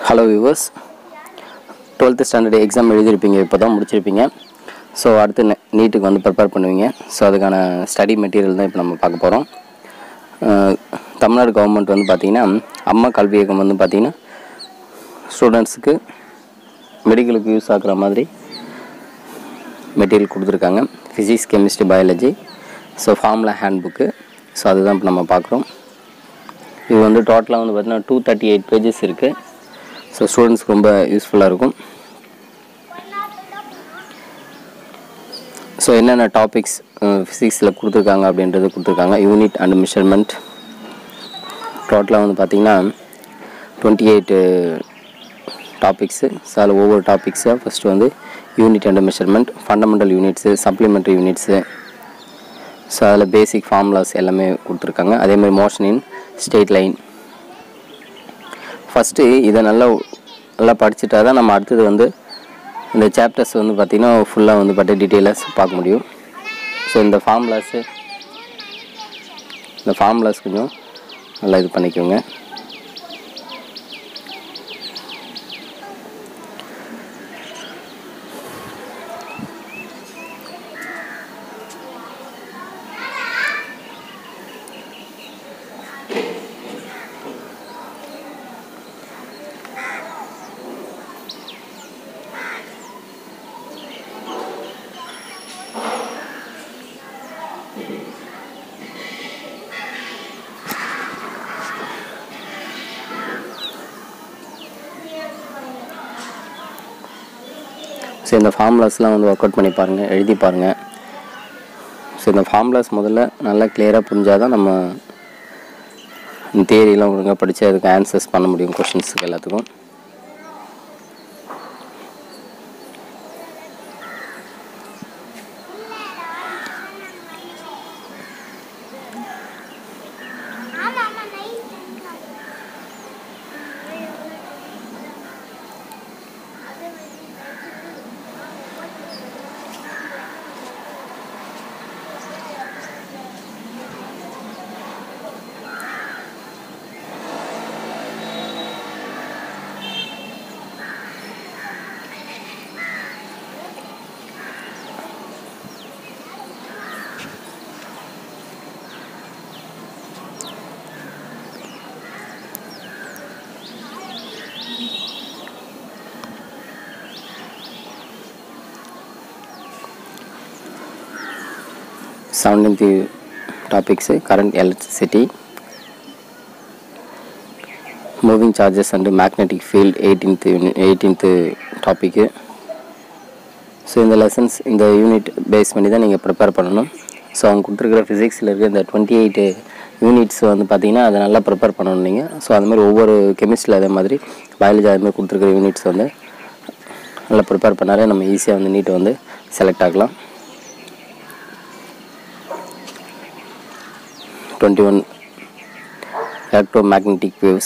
hello viewers twelfth standard exam எழுதியிருப்பீங்க இப்போ தான் முடிச்சிருப்பீங்க ஸோ அடுத்து நெ- நீட்டுக்கு வந்து ப்ரிப்பேர் பண்ணுவீங்க ஸோ அதுக்கான ஸ்டடி மெட்டீரியல் தான் இப்போ நம்ம பார்க்க போகிறோம் தமிழ்நாடு கவர்மெண்ட் வந்து பார்த்திங்கன்னா அம்மா கல்வி இயக்கம் வந்து பார்த்திங்கன்னா ஸ்டூடெண்ட்ஸுக்கு மெடிக்கலுக்கு யூஸ் ஆகுற மாதிரி மெட்டீரியல் கொடுத்துருக்காங்க physics chemistry biology so formula hand book so அதுதான் இப்போ நம்ம பார்க்குறோம் இது வந்து டோட்டலாக வந்து பார்த்தீங்கன்னா டூ தேர்ட்டி எயிட் பேஜஸ் இருக்குது ஸோ ஸ்டூடெண்ட்ஸ்க்கு ரொம்ப யூஸ்ஃபுல்லாக இருக்கும் ஸோ என்னென்ன டாபிக்ஸ் ஃபிசிக்ஸில் கொடுத்துருக்காங்க அப்படின்றது கொடுத்துருக்காங்க யூனிட் அண்ட் மெஷர்மெண்ட் டோட்டலாக வந்து பார்த்திங்கன்னா டுவெண்ட்டி எயிட் டாபிக்ஸு ஸோ அதில் ஒவ்வொரு டாபிக்ஸாக ஃபஸ்ட்டு வந்து unit and measurement fundamental units supplementary units so அதில் பேசிக் ஃபார்முலாஸ் எல்லாமே கொடுத்துருக்காங்க அதேமாதிரி motion in straight line first இதை நல்லா நல்லா படிச்சுட்டா தான் நம்ம அடுத்தது வந்து இந்த சாப்டர்ஸ் வந்து பார்த்திங்கன்னா ஃபுல்லாக வந்து பார்த்து டீட்டெயிலாக பார்க்க முடியும் ஸோ இந்த ஃபார்முலாஸு இந்த ஃபார்முலாஸ் கொஞ்சம் நல்லா இது பண்ணிக்கோங்க ஸோ இந்த ஃபார்முலாஸ்லாம் வந்து ஒர்க் அவுட் பண்ணி பாருங்கள் எழுதி பாருங்கள் ஸோ இந்த ஃபார்முலாஸ் முதல்ல நல்லா கிளியராக புரிஞ்சால் தான் நம்ம தேரியெல்லாம் ஒழுங்காக படித்து அதுக்கு ஆன்சர்ஸ் பண்ண முடியும் கொஷின்ஸுக்கு எல்லாத்துக்கும் seventeenth topics current electricity moving charges and magnetic field eighteenth eighteenth topic so இந்த லெசன்ஸ் இந்த யூனிட் பேஸ் பண்ணி தான் நீங்கள் ப்ரிப்பேர் பண்ணணும் ஸோ அவங்க கொடுத்துருக்குற ஃபிசிக்ஸில் இருக்க இந்த டுவெண்ட்டி எயிட்டு யூனிட்ஸ் வந்து பார்த்தீங்கன்னா அதை நல்லா ப்ரிப்பேர் பண்ணணும் நீங்கள் ஸோ அது மாதிரி ஒவ்வொரு கெமிஸ்ட்ரியில் அதே மாதிரி பயாலஜி அது மாதிரி கொடுத்துருக்குற யூனிட்ஸ் வந்து நல்லா ப்ரிப்பேர் பண்ணாலே நம்ம ஈஸியாக வந்து நீட் வந்து செலக்ட் ஆகலாம் twenty one electromagnetic waves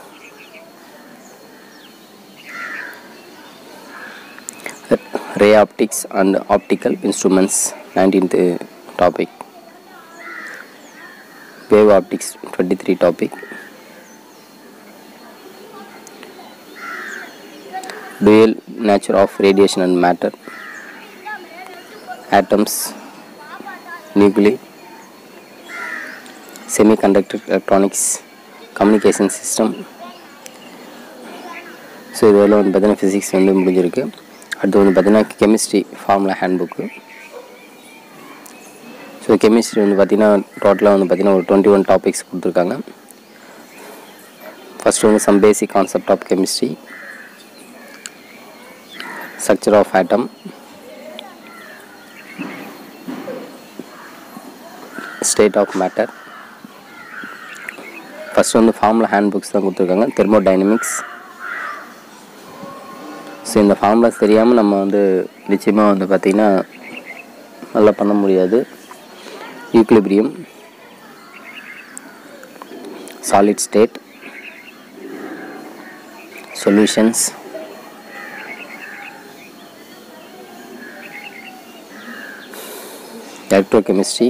ray optics and optical instruments 19th topic wave optics 23 topic dual nature of radiation and matter atoms nuclei semiconductor electronics communication system so இதெல்லாம் வந்து பார்த்தீங்கன்னா ஃபிசிக்ஸ் வந்து முடிஞ்சிருக்கு அடுத்து வந்து பார்த்தீங்கன்னா chemistry formula hand book so chemistry வந்து பார்த்தீங்கன்னா டோட்டலாக வந்து பார்த்தீங்கன்னா ஒரு டுவெண்ட்டி ஒன் டாபிக்ஸ் கொடுத்துருக்காங்க ஃபர்ஸ்ட் வந்து some basic concept of chemistry structure of atom state of matter first வந்து ஃபார்முலா ஹேண்ட் புக்ஸ் தான் கொடுத்துருக்காங்க தெர்மோடைனமிக்ஸ் ஸோ இந்த ஃபார்முலாஸ் தெரியாமல் நம்ம வந்து நிச்சயமாக வந்து பார்த்திங்கன்னா நல்லா பண்ண முடியாது equilibrium solid state solutions electrochemistry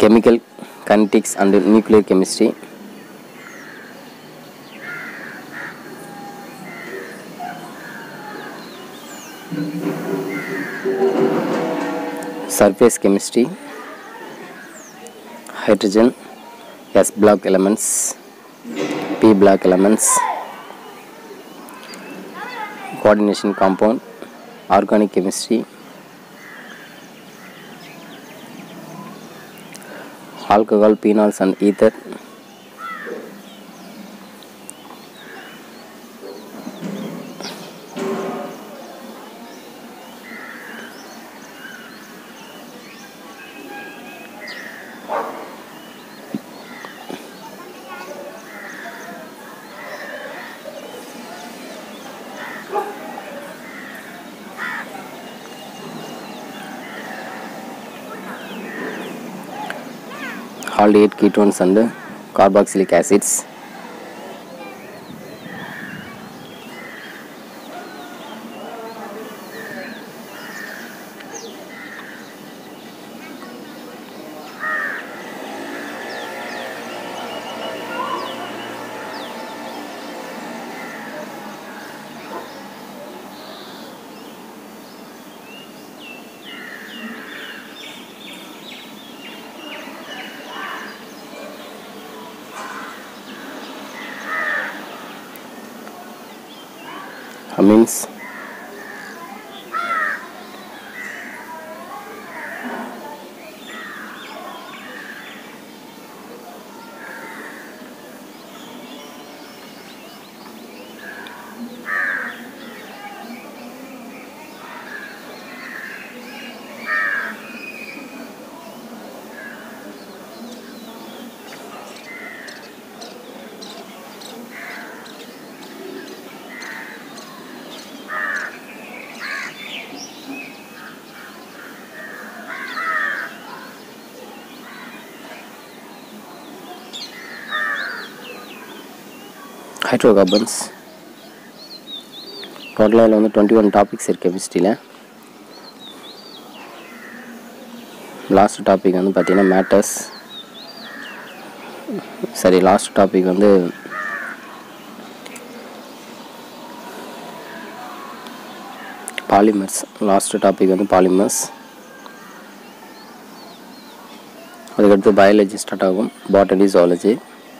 chemical kinetics and nuclear chemistry surface chemistry hydrogen s block elements p block elements coordination compound organic chemistry alcohol phenols and ether aldehyde ketones and carboxylic acids amines hydrocarbons டோட்டலாக இதில் வந்து twenty one topics இருக்குது கெமிஸ்ட்ரியில் last topic வந்து பார்த்திங்கன்னா matters சரி last topic வந்து polymers last topic வந்து polymers அதுக்கடுத்து பயாலஜி ஸ்டார்ட் ஆகும் பாட்டனி ஜுவாலஜி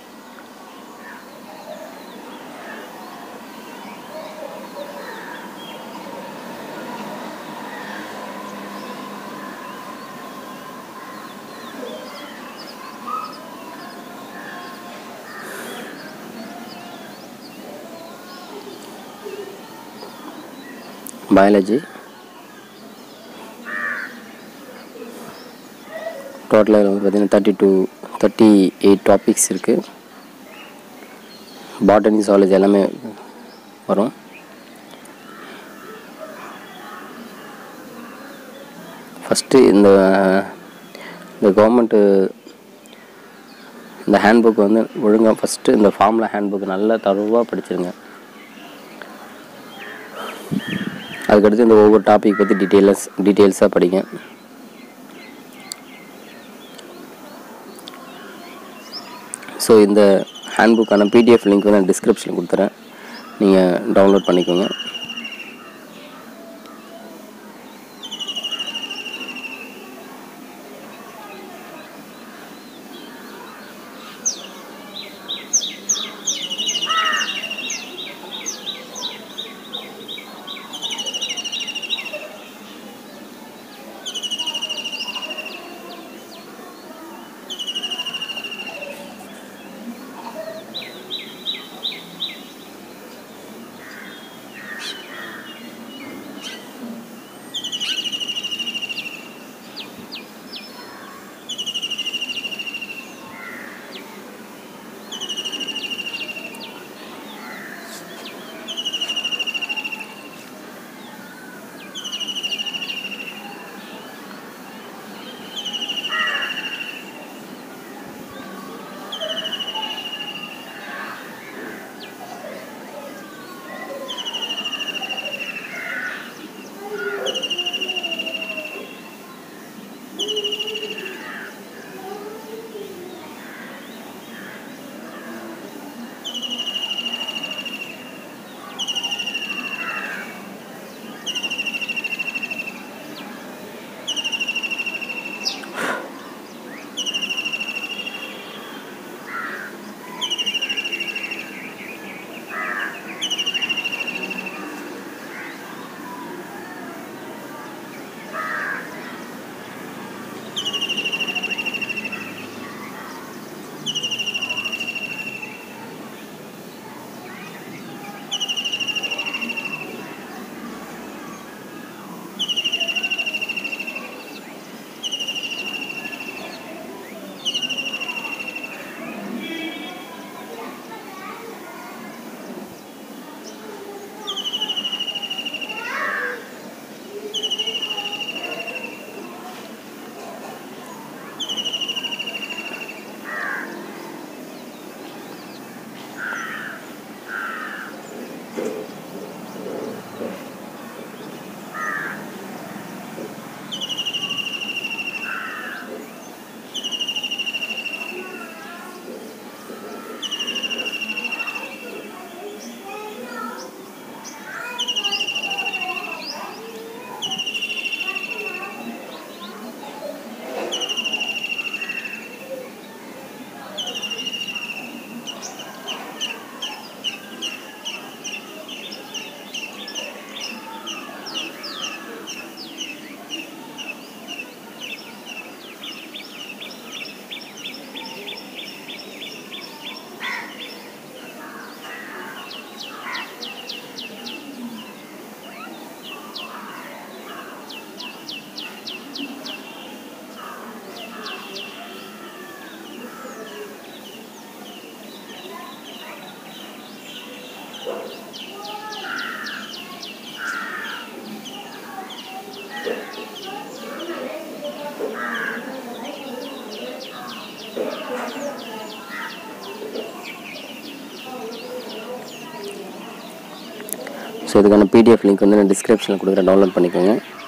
பயாலஜி டோட்டலாக வந்து பார்த்திங்கன்னா thirty two thirty eight topics இருக்குது பாட்டனி ஜுவாலஜி எல்லாமே வரும் ஃபஸ்ட்டு இந்த இந்த கவர்மெண்ட்டு இந்த ஹேண்ட்புக் வந்து ஒழுங்காக ஃபஸ்ட்டு இந்த ஃபார்முலா ஹேண்ட்புக் நல்லா தருவாக படிச்சிருங்க அதுக்கடுத்து இந்த ஒவ்வொரு டாபிக் பற்றி டீட்டெயில்ஸ் டீட்டெயில்ஸாக படிங்க ஸோ இந்த ஹேண்ட்புக்கான பிடிஎஃப் லிங்க் வந்து நான் டிஸ்கிரிப்ஷனில் கொடுத்துறேன் நீங்கள் டவுன்லோட் பண்ணிக்கோங்க ஸோ இதுக்கான பிடிஎஃப் லிங்க் வந்து நான் டிஸ்கிரிப்ஷனில் கொடுக்குறேன் டவுன்லோட் பண்ணிக்கோங்க